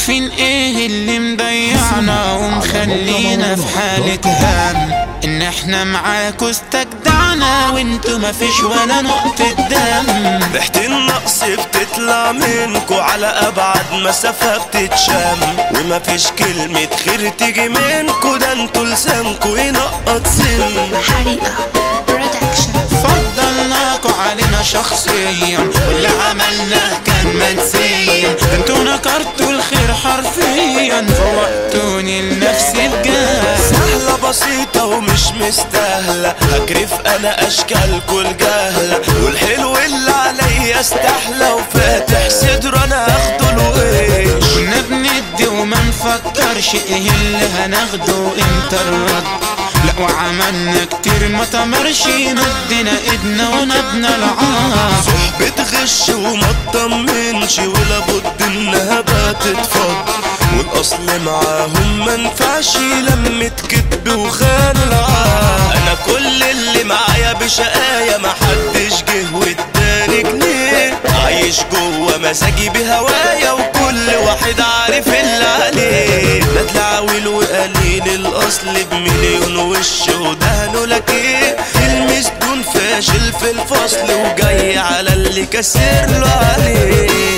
عارفين ايه اللي مضيعنا ومخلينا في حالة هم ان احنا معاكوا استجدعنا وانتوا مفيش ولا نقطة دم ريحة النقص بتطلع منكو على أبعد مسافة بتتشم ومفيش كلمة خير تيجي منكو ده انتوا لسانكو ينقط سن حريقة برودكشن فضلناكوا علينا شخصيا واللي عملناه كان منسيا ده انتوا نكرتوا الخير حرفيا فوقتوني لنفسي بجد سهلة بسيطة ومش مستاهلة هكرف أنا أشكالكو الجهلة والحلو اللي عليا استحلى وفاتح صدر أنا أخده الويش كنا بندي وما نفكرش ايه اللي هناخده امتى الرد لا وعملنا كتير ما تمرش مدنا ايدنا ونبنا العار بتغش وما تطمنش ولا بد انها بتتفض والاصل معاهم منفعش لمة كدب وخان العار انا كل اللي معايا بشقايا محدش جه واداني جنيه عايش جوه مزاجي بهوايا وكل واحد عارف اللي عليه لا تلعويل وقليل الاصل بمليون وش ودهنه لك ايه المسجون فاشل في الفصل وجاي على اللي كسر له عليه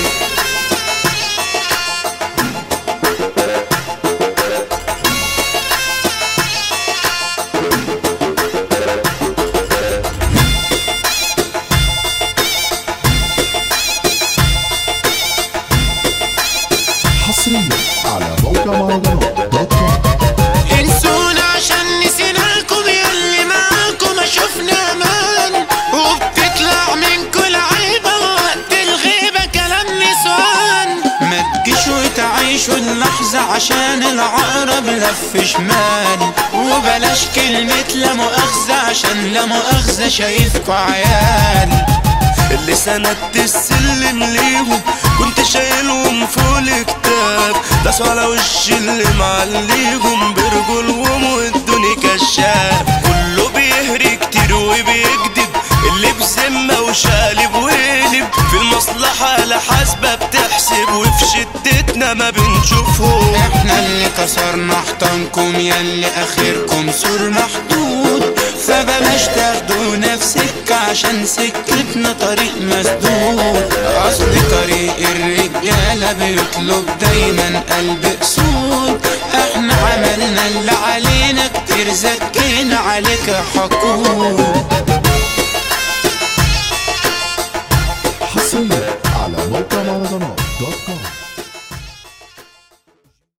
حصريا على موقع مهرجانات دوت كوم انسونا عشان نسيناكم ياللي معاكم ما شفنا امان وبتطلع من كل عيبة وقت الغيبة كلام نسوان ما تجيش وتعيشوا اللحظة عشان العقرب لف شمال وبلاش كلمة لا مؤاخذة عشان لا مؤاخذة شايفكوا عيال اللي سندت السلم ليهم كنت شايلهم فوق الكتاب داسوا على وش اللي معليهم برجولهم وادوني كشاف كله بيهري كتير وبيكذب اللي بذمة وشالب وقلب في المصلحة لا حاسبة بتحسب وفي شدتنا ما بنشوفهم احنا اللي كسرنا حيطانكم ياللي اخركم سور محدود فبلاش تاخدوا نفسك عشان سكتنا طريق مسدود اصل طريق الرجالة بيطلب دايما قلب اسود احنا عملنا اللي علينا كتير زكينا عليك حقود حصريا على موقع مهرجانات دوت كوم